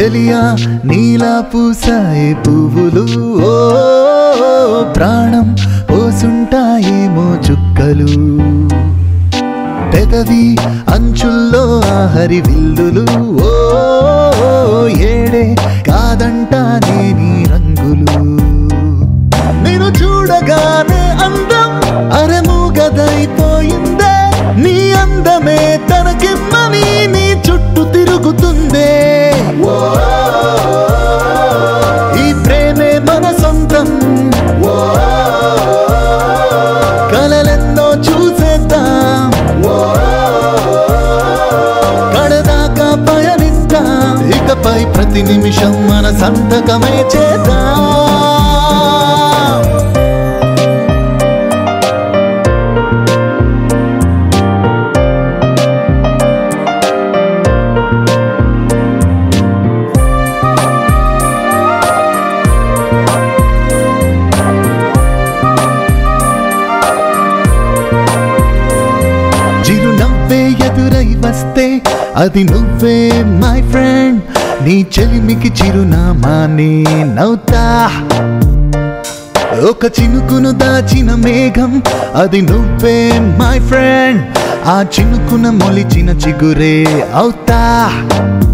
చెలియా నీలా పూసాయి పువ్వులు ఓ ప్రాణం పోసుంటాయేమో చుక్కలు పెదవి అంచుల్లో ఆహరి విల్లులు ఓ ఏడే కాదంటానే నీ రంగులు నేను చూడగానే అందం అరముగదైపోయిందే నీ అందమే తనకిమ్మని నీ చుట్టూ తిరుగుతుందే ఓ, ఈ ప్రేమే మన సొంతం ఓ, కలలెన్నో చూసేద్దాం ఓ, కడదాకా పయనిద్దాం ఇకపై ప్రతి నిమిషం మన సంతకమే చేద్దాం చిరునవ్వే ఎదురై వస్తే అది నువ్వే మై ఫ్రెండ్ నీ చెలిమికి చిరునామా నే నవ్వుతా ఒక చినుకును దాచిన మేఘం అది నువ్వే మై ఫ్రెండ్ ఆ చినుకున మొలిచిన చిగురే అవుతా